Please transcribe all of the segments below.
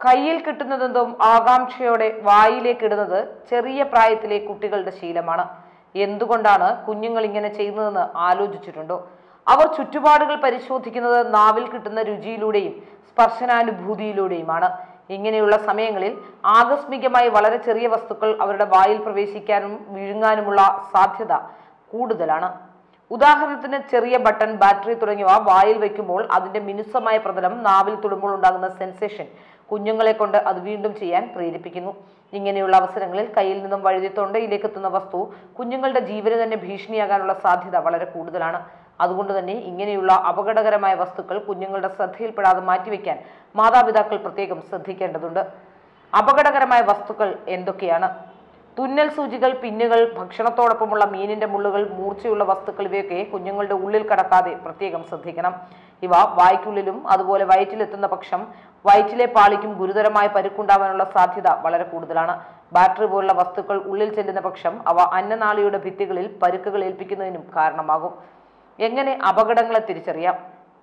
കയ്യിൽ കിട്ടുന്നതെന്തും ആകാംക്ഷയോടെ വായിലേക്ക് ഇടുന്നത് ചെറിയ പ്രായത്തിലെ കുട്ടികളുടെ ശീലമാണ് എന്തുകൊണ്ടാണ് കുഞ്ഞുങ്ങൾ ഇങ്ങനെ ചെയ്യുന്നതെന്ന് ആലോചിച്ചിട്ടുണ്ടോ അവർ ചുറ്റുപാടുകൾ പരിശോധിക്കുന്നത് നാവിൽ കിട്ടുന്ന രുചിയിലൂടെയും സ്പർശനാനുഭൂതിയിലൂടെയുമാണ് ഇങ്ങനെയുള്ള സമയങ്ങളിൽ ആകസ്മികമായി വളരെ ചെറിയ വസ്തുക്കൾ അവരുടെ വായിൽ പ്രവേശിക്കാനും വിഴുങ്ങാനുമുള്ള സാധ്യത കൂടുതലാണ് ഉദാഹരണത്തിന് ചെറിയ ബട്ടൺ ബാറ്ററി തുടങ്ങിയവ വായിൽ വെക്കുമ്പോൾ അതിന്റെ മിനുസമായ പ്രതലം നാവിൽ തൊടുമ്പോൾ ഉണ്ടാകുന്ന സെൻസേഷൻ കുഞ്ഞുങ്ങളെ കൊണ്ട് അത് വീണ്ടും ചെയ്യാൻ പ്രേരിപ്പിക്കുന്നു ഇങ്ങനെയുള്ള അവസരങ്ങളിൽ കയ്യിൽ നിന്നും വഴുതി തൊണ്ടയിലേക്ക് എത്തുന്ന വസ്തു കുഞ്ഞുങ്ങളുടെ ജീവന് തന്നെ ഭീഷണിയാകാനുള്ള സാധ്യത വളരെ കൂടുതലാണ് അതുകൊണ്ട് തന്നെ ഇങ്ങനെയുള്ള അപകടകരമായ വസ്തുക്കൾ കുഞ്ഞുങ്ങളുടെ ശ്രദ്ധയിൽപ്പെടാതെ മാറ്റിവെക്കാൻ മാതാപിതാക്കൾ പ്രത്യേകം ശ്രദ്ധിക്കേണ്ടതുണ്ട് അപകടകരമായ വസ്തുക്കൾ എന്തൊക്കെയാണ് തുന്നൽ സൂചികൾ പിന്നുകൾ ഭക്ഷണത്തോടൊപ്പമുള്ള മീനിന്റെ മുള്ളുകൾ മൂർച്ചയുള്ള വസ്തുക്കൾ ഇവയൊക്കെ കുഞ്ഞുങ്ങളുടെ ഉള്ളിൽ കടക്കാതെ പ്രത്യേകം ശ്രദ്ധിക്കണം ഇവ വായ്ക്കുള്ളിലും അതുപോലെ വയറ്റിലെത്തുന്ന പക്ഷം വയറ്റിലെ പാളിക്കും ഗുരുതരമായ പരുക്കുണ്ടാവാനുള്ള സാധ്യത വളരെ കൂടുതലാണ് ബാറ്ററി പോലുള്ള വസ്തുക്കൾ ഉള്ളിൽ ചെല്ലുന്ന പക്ഷം അവ അന്നനാളിയുടെ ഭിത്തികളിൽ പരുക്കുകൾ ഏൽപ്പിക്കുന്നതിനും കാരണമാകും എങ്ങനെ അപകടങ്ങളെ തിരിച്ചറിയാം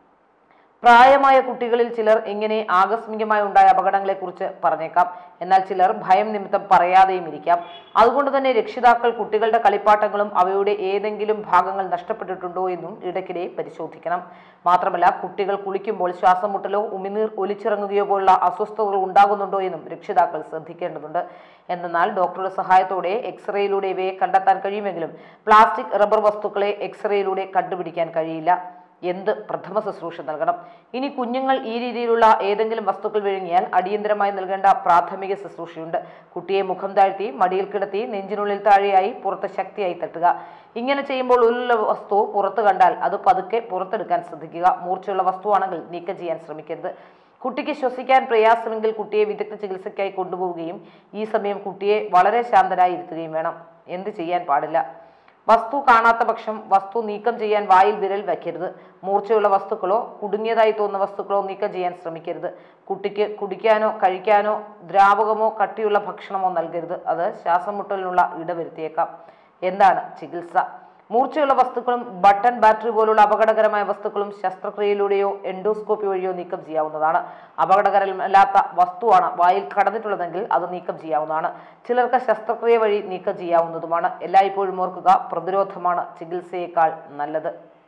പ്രായമായ കുട്ടികളിൽ ചിലർ ഇങ്ങനെ ആകസ്മികമായി ഉണ്ടായ അപകടങ്ങളെക്കുറിച്ച് പറഞ്ഞേക്കാം എന്നാൽ ചിലർ ഭയം നിമിത്തം പറയാതെയും ഇരിക്കാം അതുകൊണ്ട് തന്നെ രക്ഷിതാക്കൾ കുട്ടികളുടെ കളിപ്പാട്ടങ്ങളും അവയുടെ ഏതെങ്കിലും ഭാഗങ്ങൾ നഷ്ടപ്പെട്ടിട്ടുണ്ടോ എന്നും ഇടയ്ക്കിടെ പരിശോധിക്കണം മാത്രമല്ല കുട്ടികൾ കുളിക്കുമ്പോൾ ശ്വാസം മുട്ടലോ ഉമിനീർ ഒലിച്ചിറങ്ങുകയോ പോലുള്ള അസ്വസ്ഥതകൾ ഉണ്ടാകുന്നുണ്ടോ എന്നും രക്ഷിതാക്കൾ ശ്രദ്ധിക്കേണ്ടതുണ്ട് എന്നാൽ ഡോക്ടറുടെ സഹായത്തോടെ എക്സ്റേയിലൂടെ ഇവയെ കണ്ടെത്താൻ കഴിയുമെങ്കിലും പ്ലാസ്റ്റിക് റബ്ബർ വസ്തുക്കളെ എക്സ്റേയിലൂടെ കണ്ടുപിടിക്കാൻ കഴിയില്ല എന്ത് പ്രഥമ ശുശ്രൂഷ നൽകണം ഇനി കുഞ്ഞുങ്ങൾ ഈ രീതിയിലുള്ള ഏതെങ്കിലും വസ്തുക്കൾ വിഴുങ്ങിയാൽ അടിയന്തരമായി നൽകേണ്ട പ്രാഥമിക ശുശ്രൂഷയുണ്ട് കുട്ടിയെ മുഖം താഴ്ത്തി മടിയിൽ കിടത്തി നെഞ്ചിനുള്ളിൽ താഴെയായി പുറത്ത് ശക്തിയായി തട്ടുക ഇങ്ങനെ ചെയ്യുമ്പോൾ ഉള്ളിലുള്ള വസ്തു പുറത്ത് കണ്ടാൽ അത് പതുക്കെ പുറത്തെടുക്കാൻ ശ്രദ്ധിക്കുക മൂർച്ചയുള്ള വസ്തുവാണെങ്കിൽ നീക്കം ചെയ്യാൻ ശ്രമിക്കരുത് കുട്ടിക്ക് ശ്വസിക്കാൻ പ്രയാസമെങ്കിൽ കുട്ടിയെ വിദഗ്ധ ചികിത്സയ്ക്കായി കൊണ്ടുപോവുകയും ഈ സമയം കുട്ടിയെ വളരെ ശാന്തനായി ഇരുത്തുകയും വേണം എന്ത് ചെയ്യാൻ പാടില്ല വസ്തു കാണാത്ത പക്ഷം വസ്തു നീക്കം ചെയ്യാൻ വായിൽ വിരൽ വയ്ക്കരുത് മൂർച്ചയുള്ള വസ്തുക്കളോ കുടുങ്ങിയതായി തോന്നുന്ന വസ്തുക്കളോ നീക്കം ചെയ്യാൻ ശ്രമിക്കരുത് കുട്ടിക്ക് കുടിക്കാനോ കഴിക്കാനോ ദ്രാവകമോ കട്ടിയുള്ള ഭക്ഷണമോ നൽകരുത് അത് ശ്വാസം മുട്ടലിനുള്ള ഇടവരുത്തിയേക്കാം എന്താണ് ചികിത്സ മൂർച്ചയുള്ള വസ്തുക്കളും ബട്ടൺ ബാറ്ററി പോലുള്ള അപകടകരമായ വസ്തുക്കളും ശസ്ത്രക്രിയയിലൂടെയോ എൻഡോസ്കോപ്പി വഴിയോ നീക്കം ചെയ്യാവുന്നതാണ് അപകടകരമല്ലാത്ത വസ്തുവാണ് വായിൽ കടന്നിട്ടുള്ളതെങ്കിൽ അത് നീക്കം ചെയ്യാവുന്നതാണ് ചിലർക്ക് ശസ്ത്രക്രിയ വഴി നീക്കം ചെയ്യാവുന്നതുമാണ് എല്ലായ്പ്പോഴും ഓർക്കുക പ്രതിരോധമാണ് ചികിത്സയേക്കാൾ നല്ലത്